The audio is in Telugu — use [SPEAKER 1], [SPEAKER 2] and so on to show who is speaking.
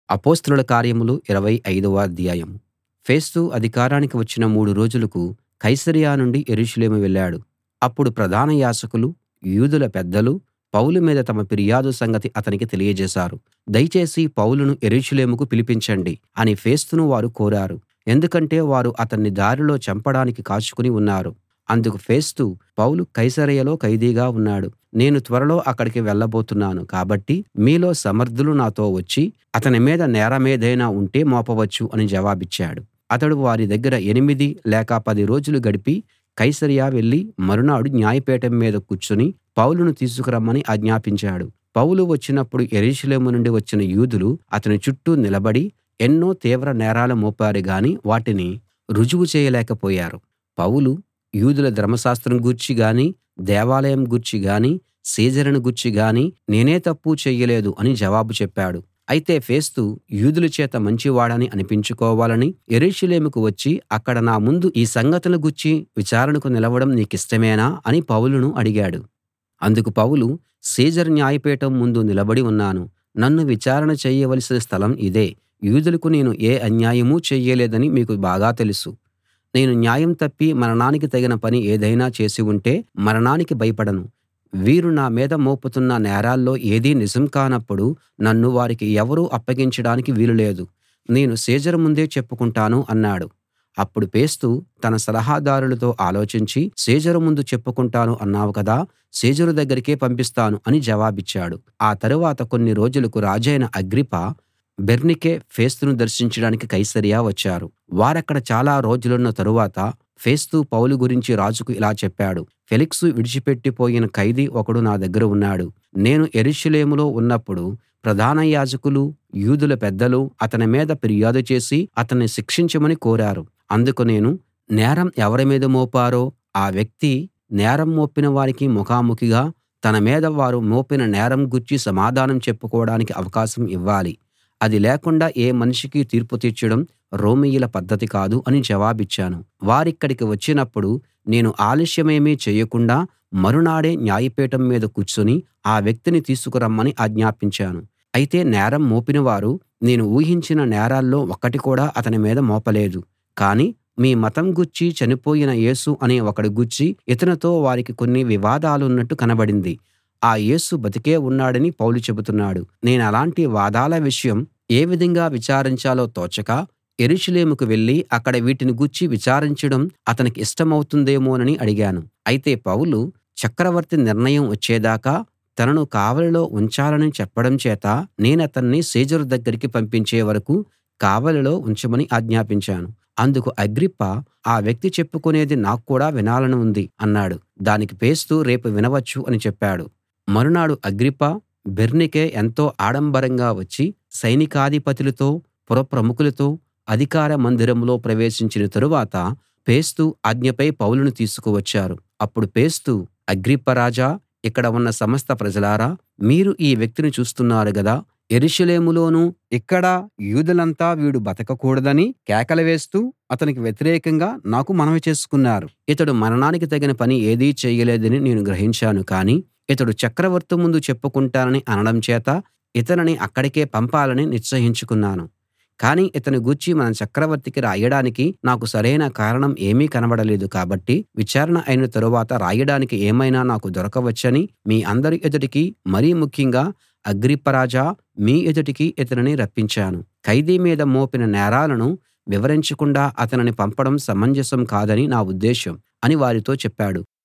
[SPEAKER 1] అపొస్తలుల కార్యములు ఇరవై ఐదవ అధ్యాయం ఫేస్తు అధికారానికి వచ్చిన మూడు రోజులకు కైసరయ నుండి యెరూషలేము వెళ్ళాడు అప్పుడు ప్రధాన యాజకులు యూదుల పెద్దలు పౌలు మీద తమ ఫిర్యాదు సంగతి అతనికి తెలియజేశారు దయచేసి పౌలును యెరూషలేముకు పిలిపించండి అని ఫేస్తును వారు కోరారు ఎందుకంటే వారు అతన్ని దారిలో చంపడానికి కాచుకుని ఉన్నారు అందుకు ఫేస్తు పౌలు కైసరయలో ఖైదీగా ఉన్నాడు నేను త్వరలో అక్కడికి వెళ్ళబోతున్నాను కాబట్టి మీలో సమర్థులు నాతో వచ్చి అతని మీద నేరమేదైనా ఉంటే మోపవచ్చు అని జవాబిచ్చాడు అతడు వారి దగ్గర ఎనిమిది లేక పది రోజులు గడిపి కైసరయ వెళ్ళి మరునాడు న్యాయపీఠం మీద కూర్చుని పౌలును తీసుకురమ్మని ఆజ్ఞాపించాడు పౌలు వచ్చినప్పుడు యెరూషలేము నుండి వచ్చిన యూదులు అతని చుట్టూ నిలబడి ఎన్నో తీవ్ర నేరాలు మోపారు గాని వాటిని రుజువు చేయలేకపోయారు పౌలు యూదుల ధర్మశాస్త్రం గూర్చి గానీ దేవాలయం గూర్చి గానీ సీజరును గూర్చి గానీ నేనే తప్పూ చెయ్యలేదు అని జవాబు చెప్పాడు అయితే ఫేస్తు యూదుల చేత మంచివాడని అనిపించుకోవాలని యెరూషలేముకు వచ్చి అక్కడ నా ముందు ఈ సంగతుల గూర్చి విచారణకు నిలవడం నీకిష్టమేనా అని పౌలును అడిగాడు అందుకు పౌలు సీజరు న్యాయపీఠం ముందు నిలబడి ఉన్నాను నన్ను విచారణ చేయవలసిన స్థలం ఇదే యూదులకు నేను ఏ అన్యాయమూ చెయ్యలేదని మీకు బాగా తెలుసు నేను న్యాయం తప్పి మరణానికి తగిన పని ఏదైనా చేసి ఉంటే మరణానికి భయపడను వీరు నా మీద మోపుతున్న నేరాల్లో ఏదీ నిజం కానప్పుడు నన్ను వారికి ఎవరూ అప్పగించడానికి వీలు లేదు నేను సీజరు ముందే చెప్పుకుంటాను అన్నాడు అప్పుడు ఫేస్తు తన సలహాదారులతో ఆలోచించి సీజరు ముందు చెప్పుకుంటాను అన్నావు కదా సీజరు దగ్గరికే పంపిస్తాను అని జవాబిచ్చాడు ఆ తరువాత కొన్ని రోజులకు రాజైన అగ్రిప్ప బెర్నీకే ఫేస్తును దర్శించడానికి కైసరయ వచ్చారు వారక్కడ చాలా రోజులున్న తరువాత ఫేస్తు పౌలు గురించి రాజుకు ఇలా చెప్పాడు ఫేలిక్సు విడిచిపెట్టి పోయిన ఖైదీ ఒకడు నా దగ్గర ఉన్నాడు నేను యెరూషలేములో ఉన్నప్పుడు ప్రధాన యాజకులు యూదుల పెద్దలు అతని మీద ఫిర్యాదు చేసి అతన్ని శిక్షించమని కోరారు అందుకు నేను నేరం ఎవరి మీద మోపారో ఆ వ్యక్తి నేరం మోపిన వారికి ముఖాముఖిగా తన మీద వారు మోపిన నేరం గూర్చి సమాధానం చెప్పుకోడానికి అవకాశం ఇవ్వాలి అది లేకుండా ఏ మనిషికీ తీర్పు తీర్చడం రోమీయుల పద్ధతి కాదు అని జవాబిచ్చాను వారిక్కడికి వచ్చినప్పుడు నేను ఆలస్యమేమీ చేయకుండా మరునాడే న్యాయపీఠం మీద కూర్చుని ఆ వ్యక్తిని తీసుకురమ్మని ఆజ్ఞాపించాను అయితే నేరం మోపినవారు నేను ఊహించిన నేరాల్లో ఒక్కటి కూడా అతని మీద మోపలేదు కానీ మీ మతం గూర్చి చనిపోయిన యేసు అనే ఒకడి గూర్చి ఇతనితో వారికి కొన్ని వివాదాలున్నట్టు కనబడింది ఆ యేసు బతికే ఉన్నాడని పౌలు చెబుతున్నాడు నేనలాంటి వాదాల విషయం ఏ విధంగా విచారించాలో తోచక యెరూషలేముకు వెళ్ళి అక్కడ వీటిని గూర్చి విచారించడం అతనికి ఇష్టమవుతుందేమోనని అడిగాను అయితే పౌలు చక్రవర్తి నిర్ణయం వచ్చేదాకా తనను కావలిలో ఉంచాలని చెప్పడం చేత నేనతన్ని సీజరు దగ్గరికి పంపించే వరకూ కావలిలో ఉంచమని ఆజ్ఞాపించాను అందుకు అగ్రిప్ప ఆ వ్యక్తి చెప్పుకునేది నాకు కూడా వినాలని ఉంది అన్నాడు దానికి ఫేస్తు రేపు వినవచ్చు అని చెప్పాడు మరునాడు అగ్రిప్ప బెర్నీకే ఎంతో ఆడంబరంగా వచ్చి సైనికాధిపతులతో పురప్రముఖులతో అధికార మందిరంలో ప్రవేశించిన తరువాత ఫేస్తు ఆజ్ఞపై పౌలును తీసుకువచ్చారు అప్పుడు ఫేస్తు అగ్రిప్ప రాజా ఇక్కడ ఉన్న సమస్త ప్రజలారా మీరు ఈ వ్యక్తిని చూస్తున్నారు గదా యెరూషలేములోనూ ఇక్కడా యూదులంతా వీడు బతకకూడదని కేకలు వేస్తూ అతనికి వ్యతిరేకంగా నాకు మనవి చేసుకున్నారు ఇతడు మరణానికి తగిన పని ఏదీ చేయలేదని నేను గ్రహించాను కానీ ఇతడు చక్రవర్తి ముందు చెప్పుకుంటానని అనడం చేత ఇతనిని అక్కడికే పంపాలని నిశ్చయించుకున్నాను కానీ ఇతని గూర్చి మన చక్రవర్తికి రాయడానికి నాకు సరైన కారణం ఏమీ కనబడలేదు కాబట్టి విచారణ అయిన తరువాత రాయడానికి ఏమైనా నాకు దొరకవచ్చని మీ అందరి ఎదుటికి మరీ ముఖ్యంగా అగ్రిప్ప రాజా మీ ఎదుటికి ఇతనిని రప్పించాను ఖైదీ మీద మోపిన నేరాలను వివరించకుండా అతనిని పంపడం సమంజసం కాదని నా ఉద్దేశం అని వారితో చెప్పాడు